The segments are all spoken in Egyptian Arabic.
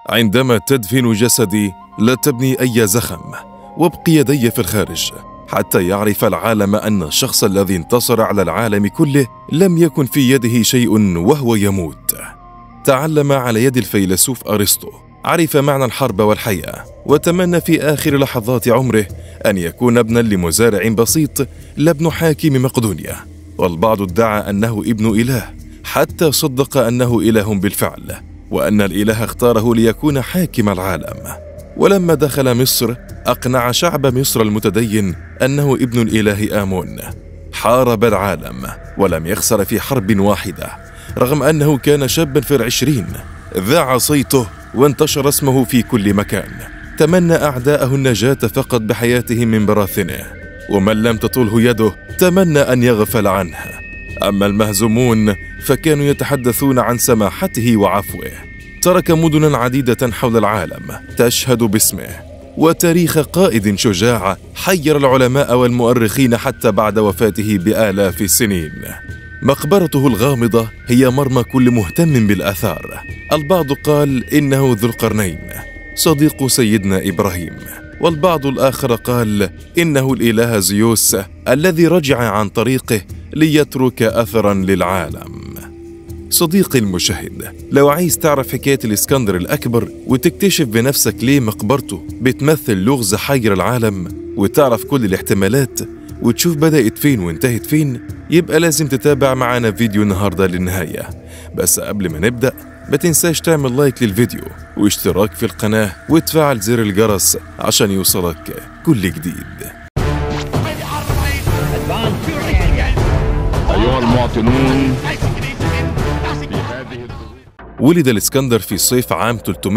عندما تدفن جسدي لا تبني أي زخم وابق يدي في الخارج حتى يعرف العالم أن الشخص الذي انتصر على العالم كله لم يكن في يده شيء وهو يموت تعلم على يد الفيلسوف أرسطو عرف معنى الحرب والحياة وتمنى في آخر لحظات عمره أن يكون ابنا لمزارع بسيط لا ابن حاكم مقدونيا والبعض ادعى أنه ابن إله حتى صدق أنه إله بالفعل وأن الإله اختاره ليكون حاكم العالم ولما دخل مصر أقنع شعب مصر المتدين أنه ابن الإله آمون حارب العالم ولم يخسر في حرب واحدة رغم أنه كان شابا في العشرين ذاع صيته وانتشر اسمه في كل مكان تمنى أعداءه النجاة فقط بحياته من براثنه ومن لم تطله يده تمنى أن يغفل عنه أما المهزومون فكانوا يتحدثون عن سماحته وعفوه ترك مدنا عديدة حول العالم تشهد باسمه وتاريخ قائد شجاع حير العلماء والمؤرخين حتى بعد وفاته بآلاف السنين مقبرته الغامضة هي مرمى كل مهتم بالآثار البعض قال إنه ذو القرنين صديق سيدنا إبراهيم والبعض الآخر قال إنه الإله زيوس الذي رجع عن طريقه ليترك أثرا للعالم صديقي المشاهد لو عايز تعرف حكاية الإسكندر الأكبر وتكتشف بنفسك ليه مقبرته بتمثل لغز حير العالم وتعرف كل الاحتمالات وتشوف بدأت فين وانتهت فين يبقى لازم تتابع معانا فيديو النهاردة للنهاية بس قبل ما نبدأ ما تنساش تعمل لايك للفيديو واشتراك في القناة وتفعل زر الجرس عشان يوصلك كل جديد أيها المواطنون ولد الإسكندر في صيف عام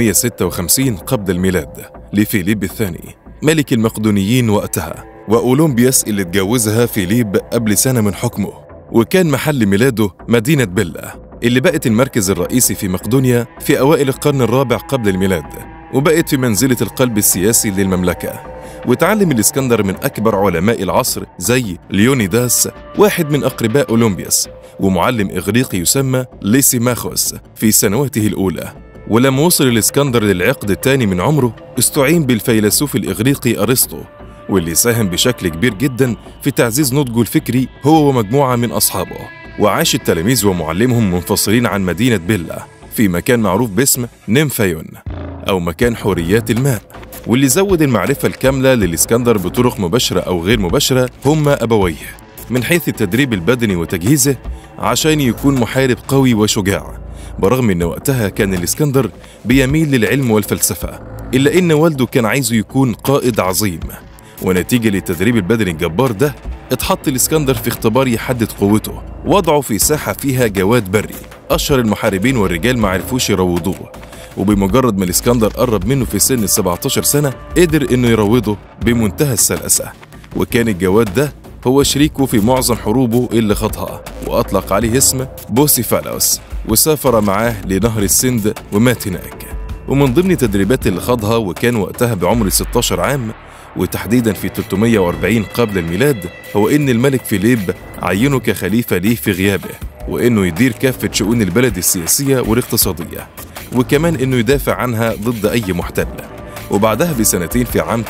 356 قبل الميلاد لفيليب الثاني ملك المقدونيين وقتها وأولمبياس اللي اتجوزها فيليب قبل سنة من حكمه وكان محل ميلاده مدينة بيلا اللي بقت المركز الرئيسي في مقدونيا في أوائل القرن الرابع قبل الميلاد وبقت في منزلة القلب السياسي للمملكة وتعلم الإسكندر من أكبر علماء العصر زي ليونيداس واحد من أقرباء أولمبياس ومعلم إغريقي يسمى ليسيماخوس في سنواته الأولى ولما وصل الإسكندر للعقد الثاني من عمره استعين بالفيلسوف الإغريقي أرسطو واللي ساهم بشكل كبير جدا في تعزيز نضجه الفكري هو ومجموعة من أصحابه وعاش التلاميذ ومعلمهم منفصلين عن مدينة بيلا في مكان معروف باسم نيمفايون أو مكان حوريات الماء واللي زود المعرفة الكاملة للإسكندر بطرق مباشرة أو غير مباشرة هما أبويه من حيث التدريب البدني وتجهيزه عشان يكون محارب قوي وشجاع برغم ان وقتها كان الاسكندر بيميل للعلم والفلسفه الا ان والده كان عايزه يكون قائد عظيم ونتيجه للتدريب البدني الجبار ده اتحط الاسكندر في اختبار يحدد قوته وضعه في ساحه فيها جواد بري اشهر المحاربين والرجال ما عرفوش يروضوه وبمجرد ما الاسكندر قرب منه في سن ال 17 سنه قدر انه يروضه بمنتهى السلاسه وكان الجواد ده هو شريكه في معظم حروبه اللي خاضها وأطلق عليه اسم بوسيفالوس وسافر معاه لنهر السند ومات هناك ومن ضمن تدريبات اللي خاضها وكان وقتها بعمر 16 عام وتحديدا في 340 قبل الميلاد هو إن الملك فيليب عينه كخليفة ليه في غيابه وإنه يدير كافة شؤون البلد السياسية والاقتصادية وكمان إنه يدافع عنها ضد أي محتل وبعدها بسنتين في عام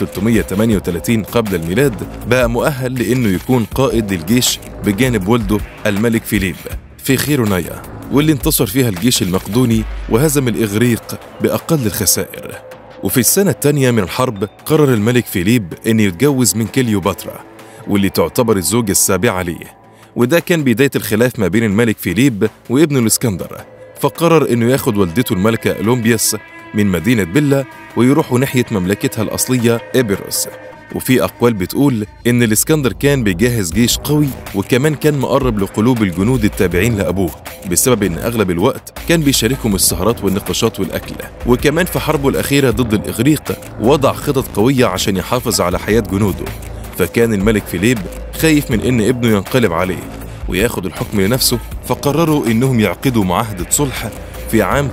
338 قبل الميلاد بقى مؤهل لأنه يكون قائد للجيش بجانب والده الملك فيليب في خيرونايا واللي انتصر فيها الجيش المقدوني وهزم الإغريق بأقل الخسائر وفي السنة الثانية من الحرب قرر الملك فيليب أن يتجوز من كليوباترا واللي تعتبر الزوجة السابعة ليه وده كان بداية الخلاف ما بين الملك فيليب وابنه الإسكندر فقرر أنه ياخد والدته الملكة أولمبياس من مدينة بيلا ويروحوا ناحية مملكتها الأصلية إبيروس وفي أقوال بتقول إن الإسكندر كان بيجهز جيش قوي وكمان كان مقرب لقلوب الجنود التابعين لأبوه بسبب إن أغلب الوقت كان بيشاركهم السهرات والنقاشات والأكل وكمان في حربه الأخيرة ضد الإغريق وضع خطط قوية عشان يحافظ على حياة جنوده فكان الملك فيليب خايف من إن ابنه ينقلب عليه وياخد الحكم لنفسه فقرروا إنهم يعقدوا معاهدة صلح في عام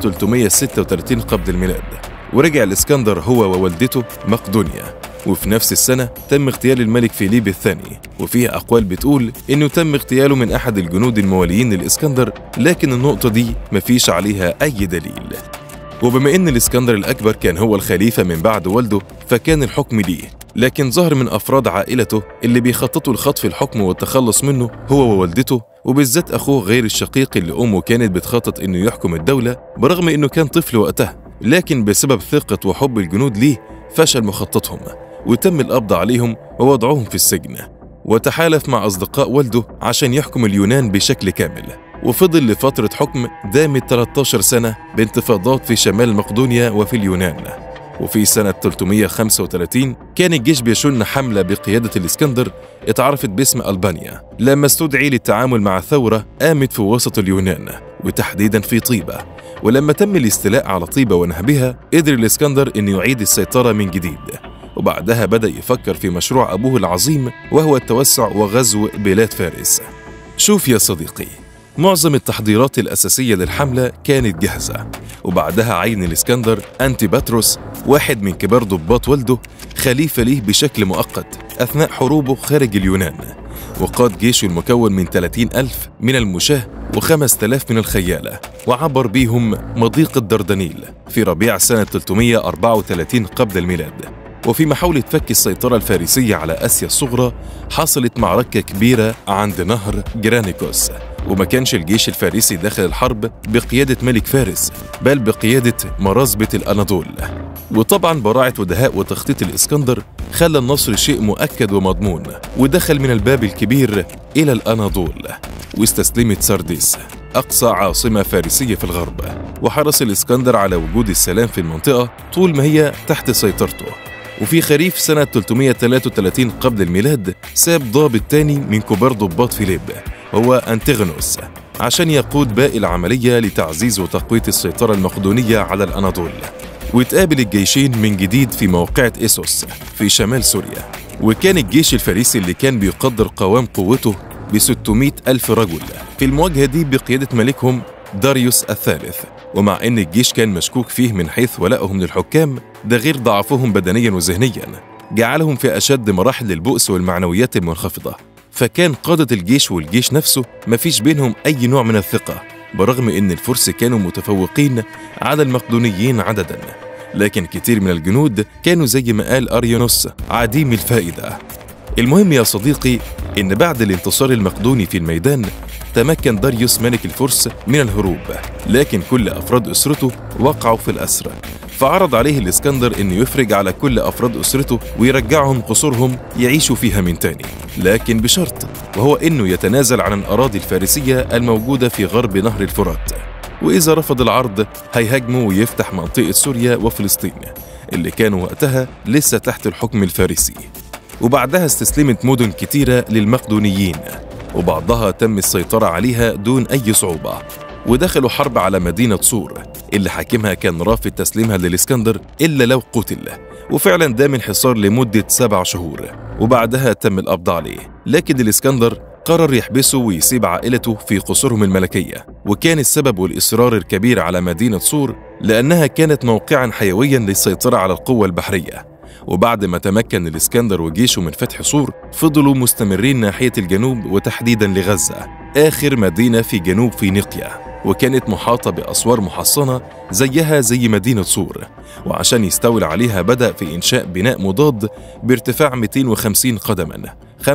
336 قبل الميلاد ورجع الإسكندر هو ووالدته مقدونيا وفي نفس السنة تم اغتيال الملك فيليب الثاني وفيها أقوال بتقول إنه تم اغتياله من أحد الجنود المواليين للإسكندر لكن النقطة دي مفيش عليها أي دليل وبما إن الإسكندر الأكبر كان هو الخليفة من بعد والده فكان الحكم ليه لكن ظهر من أفراد عائلته اللي بيخططوا لخطف الحكم والتخلص منه هو ووالدته وبالذات أخوه غير الشقيق اللي أمه كانت بتخطط إنه يحكم الدولة برغم إنه كان طفل وقتها لكن بسبب ثقة وحب الجنود ليه فشل مخططهم وتم القبض عليهم ووضعهم في السجن وتحالف مع أصدقاء والده عشان يحكم اليونان بشكل كامل وفضل لفترة حكم دامت 13 سنة بانتفاضات في شمال مقدونيا وفي اليونان وفي سنة 335 كان الجيش بيشن حملة بقيادة الإسكندر اتعرفت باسم ألبانيا لما استدعي للتعامل مع ثورة قامت في وسط اليونان وتحديدا في طيبة ولما تم الاستيلاء على طيبة ونهبها قدر الإسكندر أن يعيد السيطرة من جديد وبعدها بدأ يفكر في مشروع أبوه العظيم وهو التوسع وغزو بلاد فارس شوف يا صديقي معظم التحضيرات الأساسية للحملة كانت جاهزة وبعدها عين الإسكندر أنتي باتروس واحد من كبار ضباط والده خليفة ليه بشكل مؤقت أثناء حروبه خارج اليونان وقاد جيشه المكون من 30 ألف من المشاة و5000 من الخيالة وعبر بيهم مضيق الدردنيل في ربيع سنة 334 قبل الميلاد وفي محاولة فك السيطرة الفارسية على آسيا الصغرى حصلت معركة كبيرة عند نهر جرانيكوس وما كانش الجيش الفارسي داخل الحرب بقيادة ملك فارس بل بقيادة مرازبة الأناضول وطبعا براعة ودهاء وتخطيط الإسكندر خلى النصر شيء مؤكد ومضمون ودخل من الباب الكبير إلى الأناضول واستسلمت سرديس أقصى عاصمة فارسية في الغرب وحرص الإسكندر على وجود السلام في المنطقة طول ما هي تحت سيطرته وفي خريف سنة 333 قبل الميلاد ساب ضابط تاني من كبار ضباط فيليب هو أنتغنوس عشان يقود باقي العملية لتعزيز وتقوية السيطرة المقدونية على الأناضول وتقابل الجيشين من جديد في موقعة إيسوس في شمال سوريا وكان الجيش الفارسي اللي كان بيقدر قوام قوته ب 600 ألف رجل في المواجهة دي بقيادة ملكهم داريوس الثالث ومع أن الجيش كان مشكوك فيه من حيث ولائهم للحكام ده غير ضعفهم بدنيا وذهنيا جعلهم في أشد مراحل البؤس والمعنويات المنخفضة فكان قادة الجيش والجيش نفسه مفيش بينهم أي نوع من الثقة برغم أن الفرس كانوا متفوقين على المقدونيين عددا لكن كتير من الجنود كانوا زي ما قال أريانوس عديم الفائدة المهم يا صديقي إن بعد الانتصار المقدوني في الميدان تمكن داريوس ملك الفرس من الهروب لكن كل أفراد أسرته وقعوا في الأسر فعرض عليه الإسكندر أنه يفرج على كل أفراد أسرته ويرجعهم قصورهم يعيشوا فيها من تاني لكن بشرط وهو أنه يتنازل عن الأراضي الفارسية الموجودة في غرب نهر الفرات وإذا رفض العرض هيهاجمه ويفتح منطقة سوريا وفلسطين اللي كانوا وقتها لسه تحت الحكم الفارسي وبعدها استسلمت مدن كتيرة للمقدونيين وبعضها تم السيطرة عليها دون أي صعوبة ودخلوا حرب على مدينة صور اللي حاكمها كان رافض تسليمها للإسكندر إلا لو قتل وفعلا دام الحصار لمدة سبع شهور وبعدها تم القبض عليه لكن الإسكندر قرر يحبسه ويسيب عائلته في قصورهم الملكية وكان السبب والإصرار الكبير على مدينة صور لأنها كانت موقعا حيويا للسيطرة على القوة البحرية وبعد ما تمكن الإسكندر وجيشه من فتح صور فضلوا مستمرين ناحية الجنوب وتحديدا لغزة آخر مدينة في جنوب فينيقيا وكانت محاطة بأسوار محصنة زيها زي مدينة صور وعشان يستولى عليها بدأ في إنشاء بناء مضاد بارتفاع 250 قدما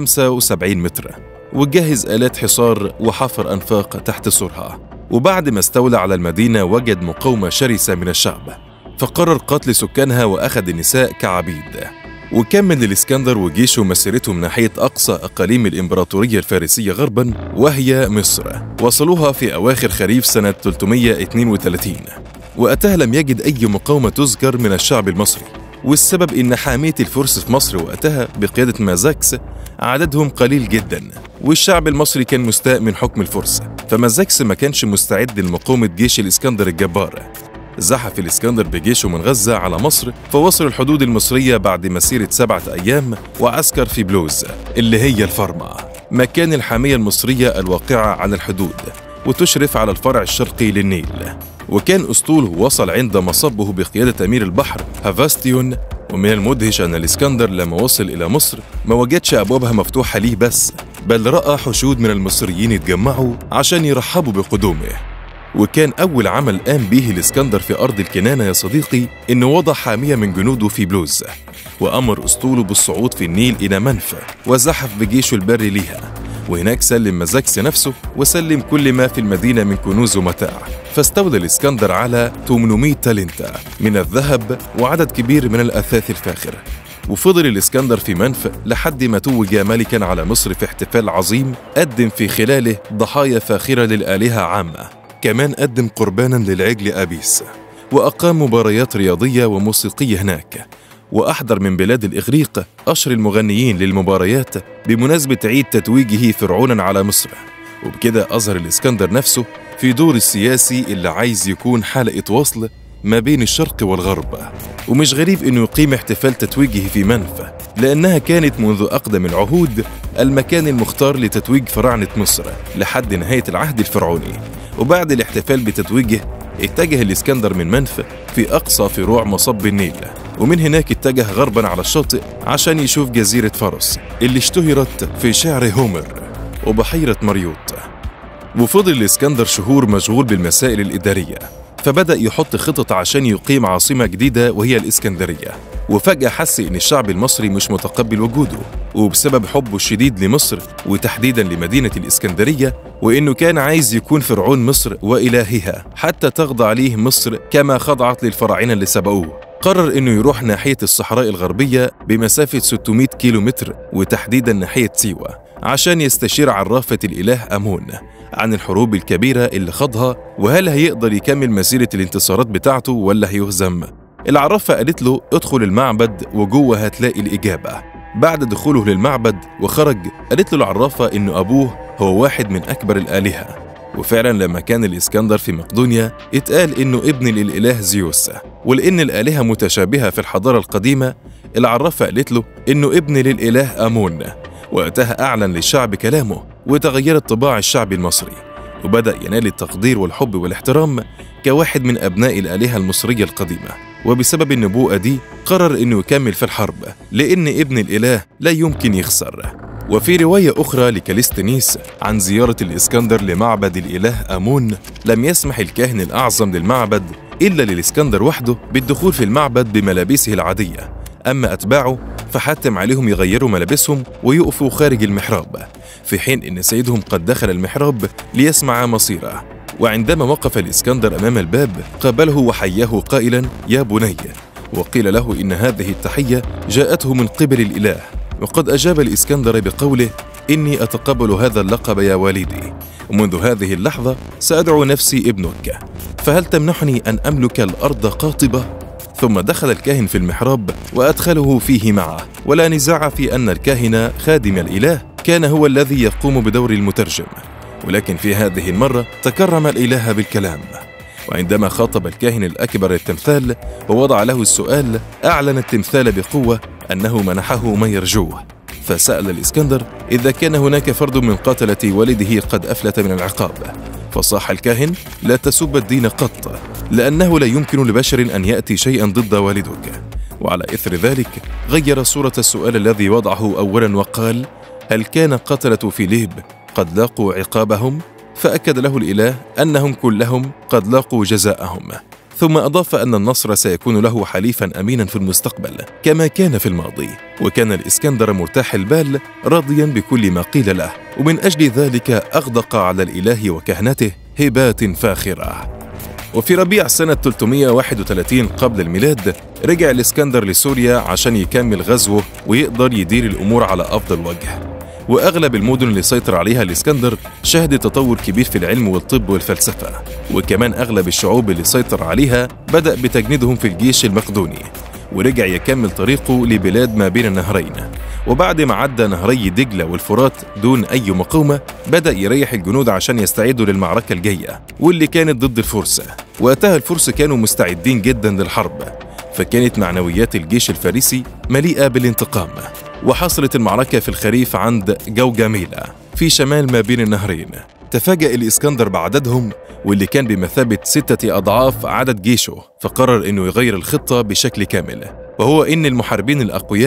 75 متر وجهز آلات حصار وحفر أنفاق تحت سورها وبعد ما استولى على المدينة وجد مقاومة شرسة من الشعب فقرر قتل سكانها وأخذ النساء كعبيد وكمل الإسكندر وجيشه مسيرتهم ناحية أقصى أقاليم الإمبراطورية الفارسية غربا وهي مصر وصلوها في أواخر خريف سنة 332 وقتها لم يجد أي مقاومة تذكر من الشعب المصري والسبب إن حامية الفرس في مصر وقتها بقيادة مازاكس عددهم قليل جدا والشعب المصري كان مستاء من حكم الفرس فمازاكس ما كانش مستعد لمقاومة جيش الإسكندر الجبار زحف الإسكندر بجيشه من غزة على مصر فوصل الحدود المصرية بعد مسيرة سبعة أيام وعسكر في بلوز اللي هي الفرمة مكان الحامية المصرية الواقعة على الحدود وتشرف على الفرع الشرقي للنيل وكان أسطوله وصل عند مصبه بقيادة أمير البحر هافاستيون ومن المدهش أن الإسكندر لما وصل إلى مصر ما وجدش أبوابها مفتوحة ليه بس بل رأى حشود من المصريين اتجمعوا عشان يرحبوا بقدومه وكان أول عمل قام به الإسكندر في أرض الكنانة يا صديقي إنه وضع حامية من جنوده في بلوز وأمر أسطوله بالصعود في النيل إلى منفى وزحف بجيشه البري ليها وهناك سلم مزاكس نفسه وسلم كل ما في المدينة من كنوز ومتاع فاستولى الإسكندر على 800 تالنتا من الذهب وعدد كبير من الأثاث الفاخرة وفضل الإسكندر في منف لحد ما توج ملكا على مصر في احتفال عظيم قدم في خلاله ضحايا فاخرة للآلهة عامة كمان قدم قربانا للعجل أبيس وأقام مباريات رياضية وموسيقية هناك وأحضر من بلاد الإغريق أشهر المغنيين للمباريات بمناسبة عيد تتويجه فرعونا على مصر وبكده أظهر الإسكندر نفسه في دور السياسي اللي عايز يكون حلقة وصل ما بين الشرق والغرب ومش غريب انه يقيم احتفال تتويجه في منفى لانها كانت منذ اقدم العهود المكان المختار لتتويج فراعنه مصر لحد نهايه العهد الفرعوني وبعد الاحتفال بتتويجه اتجه الاسكندر من منفى في اقصى فروع مصب النيل ومن هناك اتجه غربا على الشاطئ عشان يشوف جزيره فارس اللي اشتهرت في شعر هومر وبحيره مريوط وفضل الاسكندر شهور مشغول بالمسائل الاداريه فبدأ يحط خطط عشان يقيم عاصمة جديدة وهي الإسكندرية وفجأة حس إن الشعب المصري مش متقبل وجوده وبسبب حبه الشديد لمصر وتحديدا لمدينة الإسكندرية وإنه كان عايز يكون فرعون مصر وإلهها حتى تخضع ليه مصر كما خضعت للفراعنة اللي سبقوه قرر انه يروح ناحية الصحراء الغربية بمسافة 600 كيلو متر وتحديدا ناحية سيوة عشان يستشير عرافة الإله أمون عن الحروب الكبيرة اللي خاضها وهل هيقدر يكمل مسيرة الانتصارات بتاعته ولا هيهزم العرافة قالت له ادخل المعبد وجوه هتلاقي الإجابة بعد دخوله للمعبد وخرج قالت له العرافة إنه أبوه هو واحد من أكبر الآلهة وفعلا لما كان الإسكندر في مقدونيا اتقال إنه ابن للإله زيوس ولأن الآلهة متشابهة في الحضارة القديمة العرافة قالت له إنه ابن للإله آمون وقتها أعلن للشعب كلامه وتغيرت طباع الشعب المصري وبدأ ينال التقدير والحب والاحترام كواحد من أبناء الآلهة المصرية القديمة وبسبب النبوءة دي قرر إنه يكمل في الحرب لأن ابن الإله لا يمكن يخسر وفي رواية أخرى لكاليستنيس عن زيارة الإسكندر لمعبد الإله آمون لم يسمح الكاهن الأعظم للمعبد إلا للإسكندر وحده بالدخول في المعبد بملابسه العادية أما أتباعه فحتم عليهم يغيروا ملابسهم ويقفوا خارج المحراب في حين أن سيدهم قد دخل المحراب ليسمع مصيره وعندما وقف الإسكندر أمام الباب قابله وحياه قائلا يا بني وقيل له إن هذه التحية جاءته من قبل الإله وقد أجاب الإسكندر بقوله إني أتقبل هذا اللقب يا والدي ومنذ هذه اللحظة سأدعو نفسي ابنك فهل تمنحني أن أملك الأرض قاطبة؟ ثم دخل الكاهن في المحراب وأدخله فيه معه ولا نزاع في أن الكاهن خادم الإله كان هو الذي يقوم بدور المترجم ولكن في هذه المرة تكرم الإله بالكلام وعندما خاطب الكاهن الأكبر التمثال ووضع له السؤال أعلن التمثال بقوة أنه منحه ما يرجوه فسأل الإسكندر إذا كان هناك فرد من قتلة والده قد أفلت من العقاب فصاح الكاهن لا تسب الدين قط لأنه لا يمكن لبشر أن يأتي شيئا ضد والدك وعلى إثر ذلك غير صورة السؤال الذي وضعه أولا وقال هل كان قتلة فيليب قد لاقوا عقابهم فأكد له الإله أنهم كلهم قد لاقوا جزاءهم ثم أضاف أن النصر سيكون له حليفا أمينا في المستقبل كما كان في الماضي وكان الإسكندر مرتاح البال راضيا بكل ما قيل له ومن أجل ذلك أغدق على الإله وكهنته هبات فاخرة وفي ربيع سنة 331 قبل الميلاد رجع الإسكندر لسوريا عشان يكمل غزوه ويقدر يدير الأمور على أفضل وجه واغلب المدن اللي سيطر عليها الاسكندر شهدت تطور كبير في العلم والطب والفلسفه وكمان اغلب الشعوب اللي سيطر عليها بدا بتجنيدهم في الجيش المقدوني ورجع يكمل طريقه لبلاد ما بين النهرين وبعد ما عدى نهري دجلة والفرات دون أي مقاومة بدأ يريح الجنود عشان يستعدوا للمعركة الجاية واللي كانت ضد الفرس وقتها الفرس كانوا مستعدين جدا للحرب فكانت معنويات الجيش الفارسي مليئة بالانتقام وحصلت المعركة في الخريف عند جوجاميلا في شمال ما بين النهرين تفاجأ الإسكندر بعددهم واللي كان بمثابة ستة أضعاف عدد جيشه فقرر أنه يغير الخطة بشكل كامل وهو إن المحاربين الأقوياء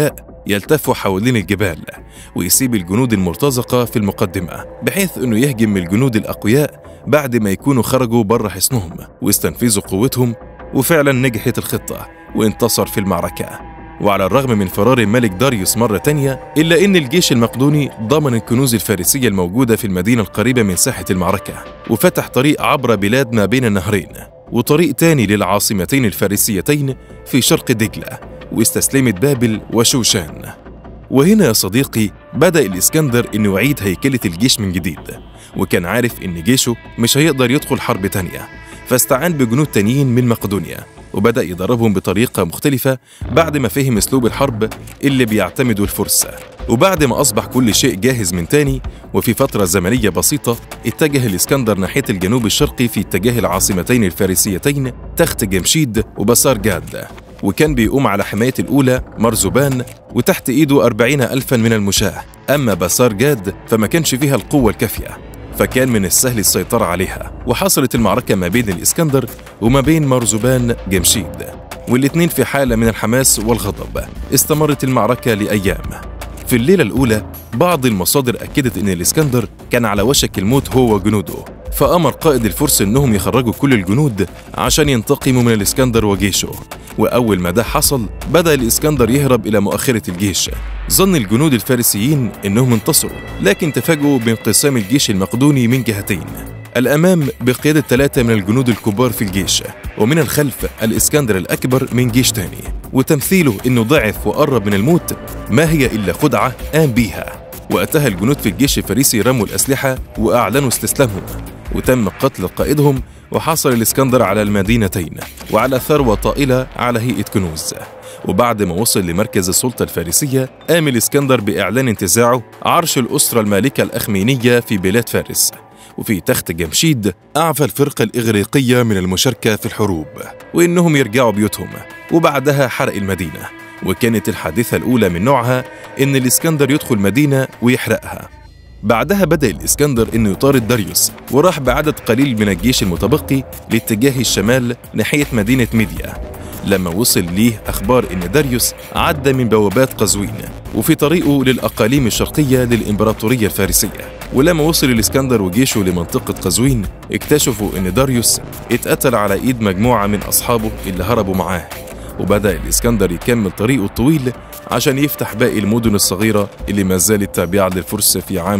يلتف حوالين الجبال ويسيب الجنود المرتزقة في المقدمة بحيث أنه يهجم الجنود الأقوياء بعد ما يكونوا خرجوا بره حصنهم واستنفذوا قوتهم وفعلا نجحت الخطة وانتصر في المعركة وعلى الرغم من فرار الملك داريوس مرة تانية إلا أن الجيش المقدوني ضمن الكنوز الفارسية الموجودة في المدينة القريبة من ساحة المعركة وفتح طريق عبر بلاد ما بين النهرين وطريق تاني للعاصمتين الفارسيتين في شرق دجلة واستسلمت بابل وشوشان وهنا يا صديقي بدأ الإسكندر إنه يعيد هيكلة الجيش من جديد وكان عارف إن جيشه مش هيقدر يدخل حرب تانية فاستعان بجنود تانيين من مقدونيا وبدأ يدربهم بطريقة مختلفة بعد ما فهم أسلوب الحرب اللي بيعتمدوا الفرس وبعد ما أصبح كل شيء جاهز من تاني وفي فترة زمنية بسيطة اتجه الإسكندر ناحية الجنوب الشرقي في اتجاه العاصمتين الفارسيتين تخت جمشيد وبسار جاد وكان بيقوم على حماية الأولى مرزبان وتحت إيده أربعين ألفا من المشاة أما بسار جاد فما كانش فيها القوة الكافية فكان من السهل السيطرة عليها وحصلت المعركة ما بين الإسكندر وما بين مرزبان جمشيد والاتنين في حالة من الحماس والغضب استمرت المعركة لأيام في الليلة الأولى بعض المصادر أكدت أن الإسكندر كان على وشك الموت هو وجنوده فأمر قائد الفرس أنهم يخرجوا كل الجنود عشان ينتقموا من الإسكندر وجيشه وأول ما ده حصل بدأ الإسكندر يهرب إلى مؤخرة الجيش ظن الجنود الفارسيين أنهم انتصروا لكن تفاجؤوا بانقسام الجيش المقدوني من جهتين الأمام بقيادة ثلاثة من الجنود الكبار في الجيش ومن الخلف الإسكندر الأكبر من جيش تاني وتمثيله أنه ضعف وقرب من الموت ما هي إلا خدعة قام بيها وقتها الجنود في الجيش الفارسي رموا الأسلحة وأعلنوا استسلامهم وتم قتل قائدهم وحصل الإسكندر على المدينتين وعلى ثروة طائلة على هيئة كنوز وبعد ما وصل لمركز السلطة الفارسية قام الإسكندر بإعلان انتزاعه عرش الأسرة المالكة الأخمينية في بلاد فارس وفي تخت جمشيد أعفى الفرقة الإغريقية من المشاركة في الحروب وإنهم يرجعوا بيوتهم وبعدها حرق المدينة وكانت الحادثة الأولى من نوعها إن الإسكندر يدخل مدينة ويحرقها بعدها بدأ الإسكندر إنه يطارد داريوس وراح بعدد قليل من الجيش المتبقي لاتجاه الشمال ناحية مدينة ميديا لما وصل ليه أخبار إن داريوس عدى من بوابات قزوين وفي طريقه للأقاليم الشرقية للإمبراطورية الفارسية ولما وصل الإسكندر وجيشه لمنطقة قزوين اكتشفوا إن داريوس اتقتل على إيد مجموعة من أصحابه اللي هربوا معاه وبدأ الإسكندر يكمل طريقه الطويل عشان يفتح باقي المدن الصغيرة اللي ما زالت تابعة للفرس في عام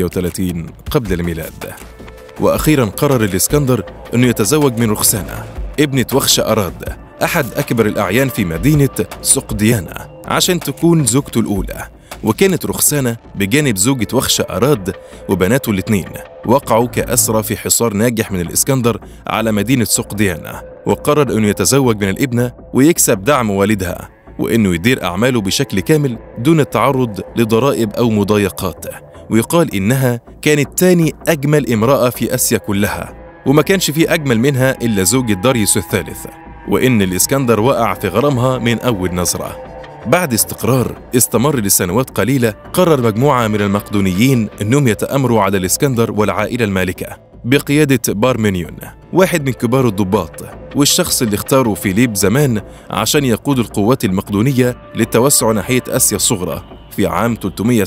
330 قبل الميلاد وأخيرا قرر الإسكندر أنه يتزوج من رخسانة ابنة وخش أراد أحد أكبر الأعيان في مدينة سقديانا عشان تكون زوجته الأولى وكانت رخسانة بجانب زوجة وخش أراد وبناته الاثنين وقعوا كأسرى في حصار ناجح من الإسكندر على مدينة سقديانا وقرر أنه يتزوج من الابنة ويكسب دعم والدها وأنه يدير أعماله بشكل كامل دون التعرض لضرائب أو مضايقات ويقال إنها كانت تاني أجمل امرأة في آسيا كلها وما كانش في أجمل منها إلا زوجة داريوس الثالث وإن الإسكندر وقع في غرامها من أول نظرة بعد استقرار استمر لسنوات قليلة قرر مجموعة من المقدونيين أنهم يتأمروا على الإسكندر والعائلة المالكة بقيادة بارمنيون واحد من كبار الضباط والشخص اللي اختاره فيليب زمان عشان يقود القوات المقدونية للتوسع ناحية آسيا الصغرى في عام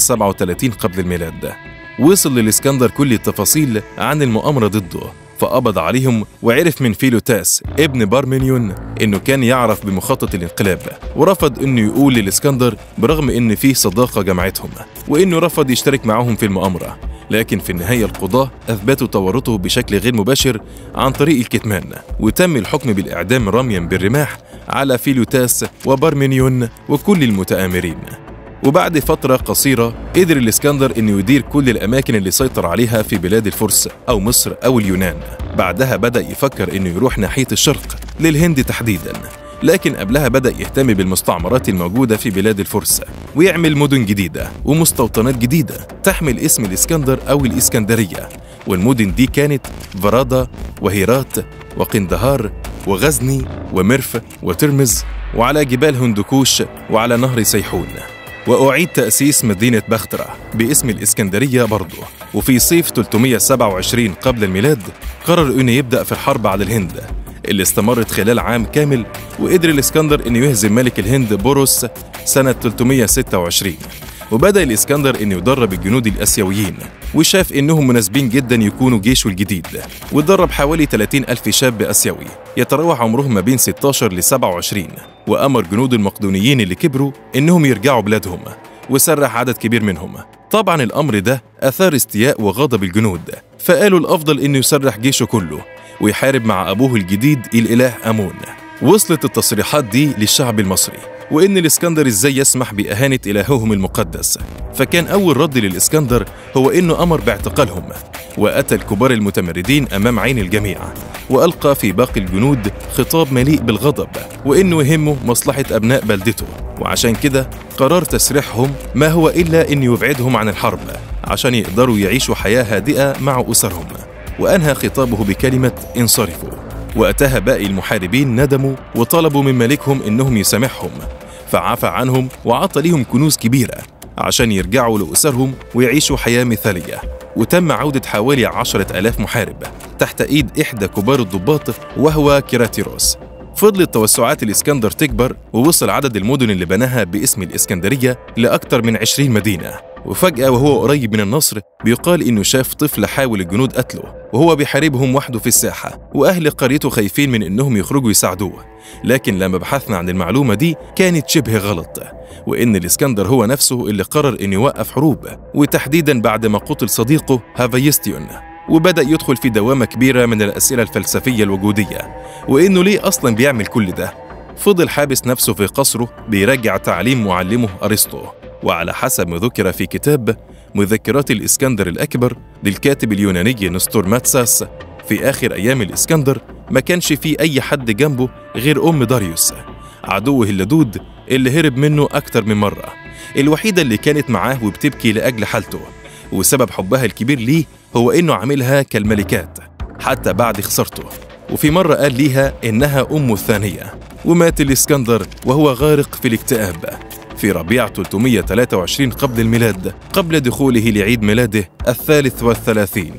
337 قبل الميلاد وصل للإسكندر كل التفاصيل عن المؤامرة ضده فقبض عليهم وعرف من فيلوتاس ابن بارمنيون انه كان يعرف بمخطط الانقلاب ورفض انه يقول للاسكندر برغم ان فيه صداقه جمعتهم وانه رفض يشترك معهم في المؤامره لكن في النهايه القضاه اثبتوا تورطه بشكل غير مباشر عن طريق الكتمان وتم الحكم بالاعدام رميا بالرماح على فيلوتاس وبارمنيون وكل المتآمرين وبعد فترة قصيرة قدر الإسكندر إنه يدير كل الأماكن اللي سيطر عليها في بلاد الفرس أو مصر أو اليونان بعدها بدأ يفكر إنه يروح ناحية الشرق للهند تحديداً لكن قبلها بدأ يهتم بالمستعمرات الموجودة في بلاد الفرس ويعمل مدن جديدة ومستوطنات جديدة تحمل اسم الإسكندر أو الإسكندرية والمدن دي كانت فرادة وهيرات وقندهار وغزني ومرف وترمز وعلى جبال هندوكوش وعلى نهر سيحون وأعيد تأسيس مدينة بخترة باسم الإسكندرية برضه وفي صيف 327 قبل الميلاد قرر أنه يبدأ في الحرب على الهند اللي استمرت خلال عام كامل وقدر الإسكندر إنه يهزم ملك الهند بوروس سنة 326 وبدأ الإسكندر إنه يدرب الجنود الآسيويين وشاف إنهم مناسبين جدا يكونوا جيشه الجديد ودرب حوالي 30 ألف شاب آسيوي يتراوح عمرهم ما بين 16 ل 27 وأمر جنود المقدونيين اللي كبروا إنهم يرجعوا بلادهم وسرح عدد كبير منهم طبعا الأمر ده أثار استياء وغضب الجنود فقالوا الأفضل إنه يسرح جيشه كله ويحارب مع أبوه الجديد الإله أمون وصلت التصريحات دي للشعب المصري وإن الإسكندر إزاي يسمح بإهانة إلههم المقدس فكان أول رد للإسكندر هو إنه أمر باعتقالهم وأتى الكبار المتمردين أمام عين الجميع وألقى في باقي الجنود خطاب مليء بالغضب وإنه يهمه مصلحة أبناء بلدته وعشان كده قرار تسريحهم ما هو إلا إن يبعدهم عن الحرب عشان يقدروا يعيشوا حياة هادئة مع أسرهم وأنهى خطابه بكلمة انصرفوا وقتها باقي المحاربين ندموا وطلبوا من ملكهم إنهم يسامحهم فعفى عنهم وعطى ليهم كنوز كبيرة عشان يرجعوا لأسرهم ويعيشوا حياة مثالية وتم عودة حوالي عشرة ألاف محارب تحت إيد إحدى كبار الضباط وهو كيراتيروس فضلت توسعات الإسكندر تكبر ووصل عدد المدن اللي بناها باسم الإسكندرية لأكثر من 20 مدينة وفجأة وهو قريب من النصر بيقال إنه شاف طفل حاول الجنود قتله وهو بيحاربهم وحده في الساحة وأهل قريته خايفين من إنهم يخرجوا يساعدوه لكن لما بحثنا عن المعلومة دي كانت شبه غلط وإن الإسكندر هو نفسه اللي قرر إنه يوقف حروب وتحديدا بعد ما قتل صديقه هافايستيون وبدأ يدخل في دوامة كبيرة من الأسئلة الفلسفية الوجودية وإنه ليه أصلا بيعمل كل ده فضل حابس نفسه في قصره بيرجع تعليم معلمه أرسطو وعلى حسب ما ذكر في كتاب مذكرات الإسكندر الأكبر للكاتب اليوناني نستور ماتساس في آخر أيام الإسكندر ما كانش في أي حد جنبه غير أم داريوس عدوه اللدود اللي هرب منه أكتر من مرة الوحيدة اللي كانت معاه وبتبكي لأجل حالته وسبب حبها الكبير ليه هو إنه عاملها كالملكات حتى بعد خسارته وفي مرة قال ليها إنها أمه الثانية ومات الإسكندر وهو غارق في الاكتئاب في ربيع 323 قبل الميلاد قبل دخوله لعيد ميلاده الثالث والثلاثين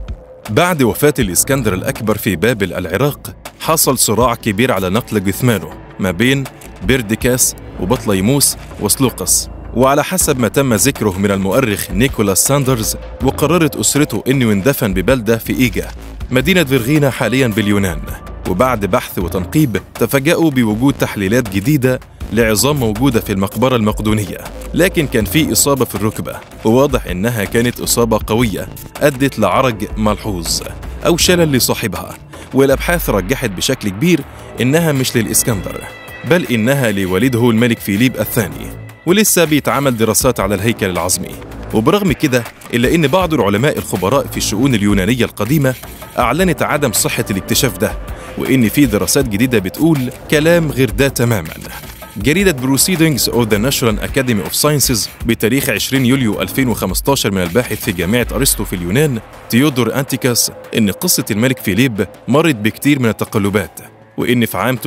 بعد وفاة الإسكندر الأكبر في بابل العراق حصل صراع كبير على نقل جثمانه ما بين بيرديكاس وبطليموس وسلوقس وعلى حسب ما تم ذكره من المؤرخ نيكولاس ساندرز وقررت أسرته أنه يندفن ببلدة في إيجا مدينة فيرغينا حاليا باليونان وبعد بحث وتنقيب تفاجأوا بوجود تحليلات جديدة لعظام موجودة في المقبرة المقدونية لكن كان في إصابة في الركبة وواضح إنها كانت إصابة قوية أدت لعرج ملحوظ أو شلل لصاحبها والأبحاث رجحت بشكل كبير إنها مش للإسكندر بل إنها لوالده الملك فيليب الثاني ولسه بيتعمل دراسات على الهيكل العظمي وبرغم كده إلا إن بعض العلماء الخبراء في الشؤون اليونانية القديمة أعلنت عدم صحة الاكتشاف ده وإن في دراسات جديدة بتقول كلام غير ده تماماً جريدة Proceedings of the National Academy of Sciences بتاريخ 20 يوليو 2015 من الباحث في جامعة أرسطو في اليونان تيودور أنتيكاس إن قصة الملك فيليب مرت بكتير من التقلبات وإن في عام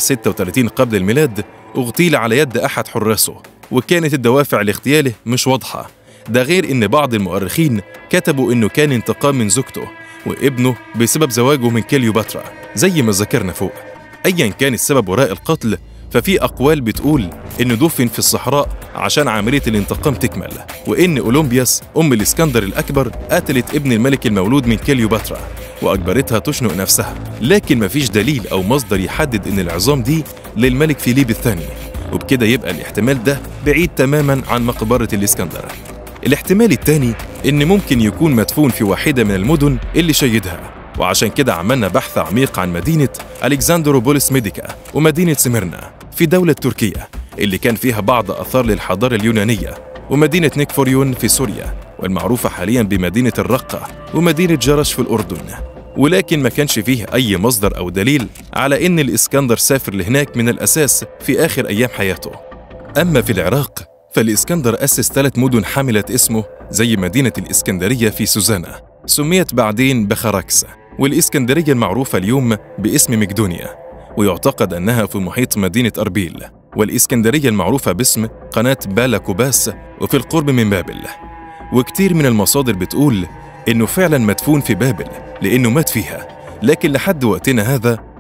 336 قبل الميلاد اغتيل على يد أحد حراسه وكانت الدوافع لاغتياله مش واضحة ده غير إن بعض المؤرخين كتبوا إنه كان انتقام من زوجته وابنه بسبب زواجه من كليوباترا زي ما ذكرنا فوق أيا كان السبب وراء القتل ففي أقوال بتقول إنه دفن في الصحراء عشان عملية الانتقام تكمل وإن أولمبياس أم الإسكندر الأكبر قتلت ابن الملك المولود من كليوباترا وأجبرتها تشنق نفسها لكن مفيش دليل أو مصدر يحدد إن العظام دي للملك فيليب الثاني وبكده يبقى الاحتمال ده بعيد تماما عن مقبرة الإسكندر الاحتمال الثاني إن ممكن يكون مدفون في واحدة من المدن اللي شيدها وعشان كده عملنا بحث عميق عن مدينة ألكسندروبوليس ميديكا ومدينة سميرنا في دولة تركيا اللي كان فيها بعض آثار للحضارة اليونانية ومدينة نيكفوريون في سوريا والمعروفة حاليا بمدينة الرقة ومدينة جرش في الأردن ولكن ما كانش فيه أي مصدر أو دليل على إن الإسكندر سافر لهناك من الأساس في آخر أيام حياته أما في العراق فالإسكندر أسس ثلاث مدن حملت اسمه زي مدينة الإسكندرية في سوزانا سميت بعدين بخراكس والإسكندرية المعروفة اليوم باسم مقدونيا ويعتقد أنها في محيط مدينة أربيل والإسكندرية المعروفة باسم قناة بالا كوباس وفي القرب من بابل وكتير من المصادر بتقول إنه فعلا مدفون في بابل لأنه مات فيها لكن لحد وقتنا هذا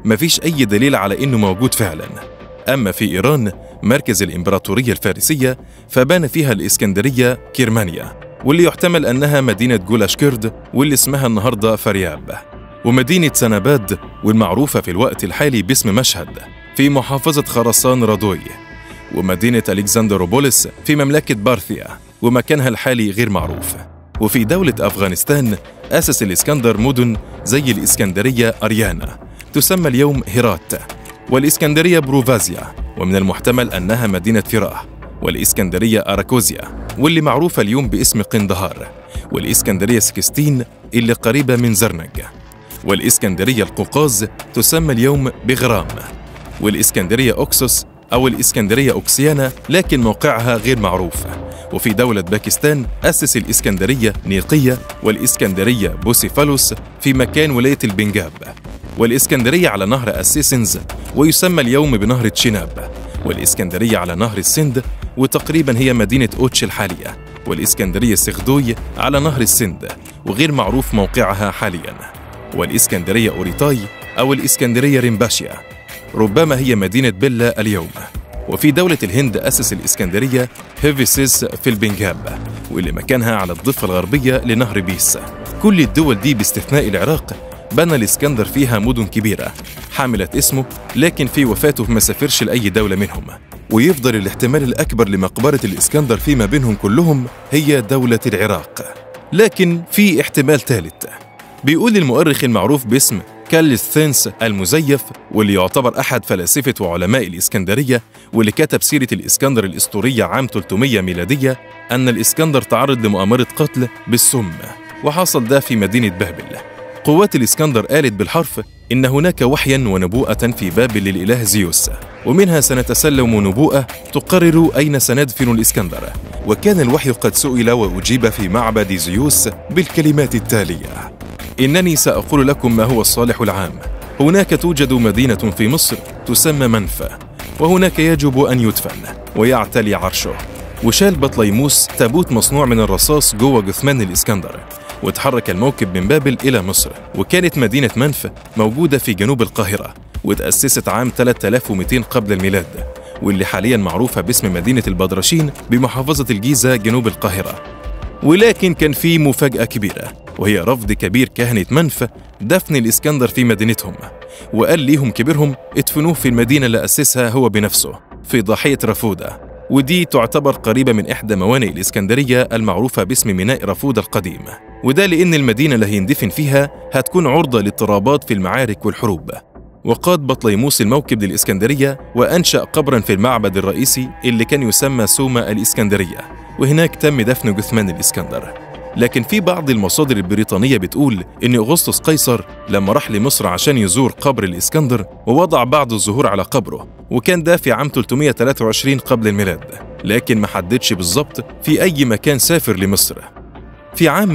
مفيش أي دليل على إنه موجود فعلا أما في إيران مركز الإمبراطورية الفارسية فبان فيها الإسكندرية كيرمانيا واللي يحتمل أنها مدينة جولاشكرد واللي اسمها النهاردة فرياب ومدينة سناباد والمعروفة في الوقت الحالي باسم مشهد في محافظة خراسان رادوي ومدينة ألكسندروبوليس في مملكة بارثيا ومكانها الحالي غير معروف وفي دولة أفغانستان أسس الإسكندر مدن زي الإسكندرية أريانا تسمى اليوم هيرات والإسكندرية بروفازيا ومن المحتمل أنها مدينة فراه والإسكندرية أراكوزيا واللي معروفة اليوم باسم قندهار والإسكندرية سكستين اللي قريبة من زرنج والإسكندرية القوقاز تسمى اليوم بغرام والإسكندرية أوكسوس أو الإسكندرية أوكسيانا لكن موقعها غير معروف وفي دولة باكستان أسس الإسكندرية نيقية والإسكندرية بوسيفالوس في مكان ولاية البنجاب والإسكندرية على نهر أسيسنز ويسمى اليوم بنهر تشيناب والإسكندرية على نهر السند وتقريبا هي مدينة أوتش الحالية والإسكندرية سخدوي على نهر السند وغير معروف موقعها حاليا والإسكندرية أوريتاي أو الإسكندرية ريمباشيا ربما هي مدينة بيلا اليوم وفي دولة الهند أسس الإسكندرية هيفيسيس في البنجاب واللي مكانها على الضفة الغربية لنهر بيس كل الدول دي باستثناء العراق بنى الإسكندر فيها مدن كبيرة حملت اسمه لكن في وفاته ما سافرش لأي دولة منهم ويفضل الاحتمال الأكبر لمقبرة الإسكندر فيما بينهم كلهم هي دولة العراق لكن في احتمال ثالث بيقول المؤرخ المعروف باسم كاليستينس المزيف واللي يعتبر أحد فلاسفة وعلماء الإسكندرية واللي كتب سيرة الإسكندر الإسطورية عام 300 ميلادية أن الإسكندر تعرض لمؤامرة قتل بالسم وحصل ده في مدينة بابل قوات الإسكندر قالت بالحرف إن هناك وحيا ونبوءة في بابل للإله زيوس ومنها سنتسلم نبوءة تقرر أين سندفن الإسكندر وكان الوحي قد سئل وأجيب في معبد زيوس بالكلمات التالية إنني سأقول لكم ما هو الصالح العام هناك توجد مدينة في مصر تسمى منفى وهناك يجب أن يدفن ويعتلي عرشه وشال بطليموس تابوت مصنوع من الرصاص جوه جثمان الإسكندر وتحرك الموكب من بابل إلى مصر وكانت مدينة منف موجودة في جنوب القاهرة وتأسست عام 3200 قبل الميلاد واللي حاليا معروفة باسم مدينة البدرشين بمحافظة الجيزة جنوب القاهرة ولكن كان في مفاجأة كبيرة وهي رفض كبير كهنة منف دفن الإسكندر في مدينتهم وقال ليهم كبيرهم ادفنوه في المدينة اللي أسسها هو بنفسه في ضاحية رفودة ودي تعتبر قريبة من إحدى موانئ الإسكندرية المعروفة باسم ميناء رفودة القديم وده لأن المدينة اللي هيندفن فيها هتكون عرضة لاضطرابات في المعارك والحروب وقاد بطليموس الموكب للإسكندرية وأنشأ قبرا في المعبد الرئيسي اللي كان يسمى سوما الإسكندرية وهناك تم دفن جثمان الإسكندر لكن في بعض المصادر البريطانية بتقول إن أغسطس قيصر لما راح لمصر عشان يزور قبر الإسكندر ووضع بعض الزهور على قبره وكان ده في عام 323 قبل الميلاد لكن ما حددش بالظبط في أي مكان سافر لمصر في عام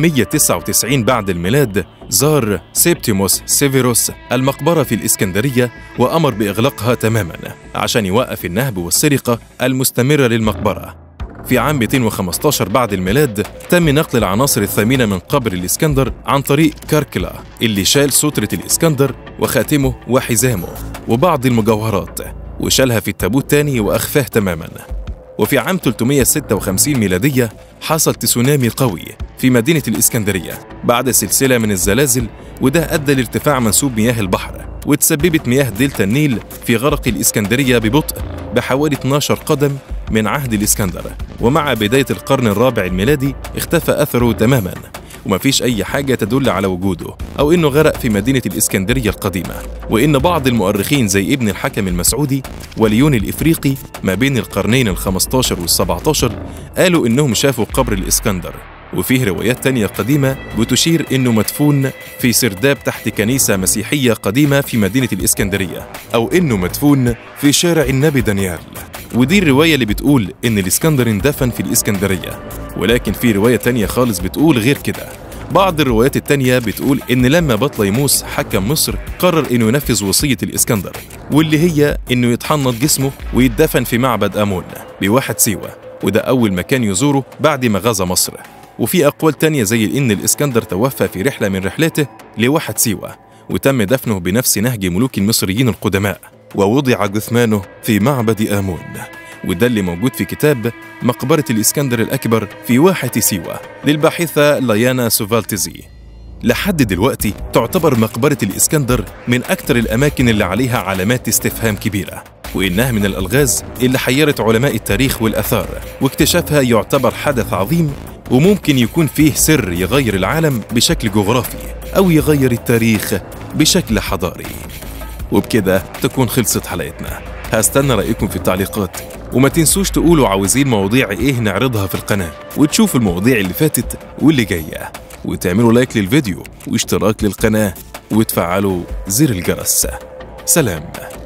199 بعد الميلاد زار سيبتيموس سيفيروس المقبرة في الإسكندرية وأمر بإغلاقها تماما عشان يوقف النهب والسرقة المستمرة للمقبرة في عام 215 بعد الميلاد تم نقل العناصر الثمينة من قبر الإسكندر عن طريق كاركلا اللي شال سترة الإسكندر وخاتمه وحزامه وبعض المجوهرات وشالها في التابوت تاني وأخفاه تماما وفي عام 356 ميلادية حصل تسونامي قوي في مدينة الإسكندرية بعد سلسلة من الزلازل وده أدى لارتفاع منسوب مياه البحر وتسببت مياه دلتا النيل في غرق الإسكندرية ببطء بحوالي 12 قدم من عهد الإسكندر ومع بداية القرن الرابع الميلادي اختفى أثره تماما ومفيش أي حاجة تدل على وجوده أو إنه غرق في مدينة الإسكندرية القديمة وإن بعض المؤرخين زي ابن الحكم المسعودي وليون الإفريقي ما بين القرنين الخمستاشر والسبعتاشر قالوا إنهم شافوا قبر الإسكندر وفيه روايات تانية قديمة بتشير إنه مدفون في سرداب تحت كنيسة مسيحية قديمة في مدينة الإسكندرية أو إنه مدفون في شارع النبي دانيال ودي الرواية اللي بتقول إن الإسكندر اندفن في الإسكندرية ولكن في رواية تانية خالص بتقول غير كده بعض الروايات التانية بتقول إن لما بطليموس حكم مصر قرر إنه ينفذ وصية الإسكندر واللي هي إنه يتحنط جسمه ويدفن في معبد آمون بواحد سيوة وده أول مكان يزوره بعد ما غزا مصر وفي أقوال تانية زي إن الإسكندر توفى في رحلة من رحلاته لواحد سيوة وتم دفنه بنفس نهج ملوك المصريين القدماء ووضع جثمانه في معبد آمون وده اللي موجود في كتاب مقبرة الإسكندر الأكبر في واحة سيوة للباحثة ليانا سوفالتزي لحد دلوقتي تعتبر مقبرة الإسكندر من أكثر الأماكن اللي عليها علامات استفهام كبيرة وإنها من الألغاز اللي حيرت علماء التاريخ والآثار واكتشافها يعتبر حدث عظيم وممكن يكون فيه سر يغير العالم بشكل جغرافي أو يغير التاريخ بشكل حضاري وبكده تكون خلصت حلقتنا هستنى رأيكم في التعليقات وما تنسوش تقولوا عاوزين مواضيع ايه نعرضها في القناة وتشوفوا المواضيع اللي فاتت واللي جاية وتعملوا لايك للفيديو واشتراك للقناة وتفعلوا زر الجرس سلام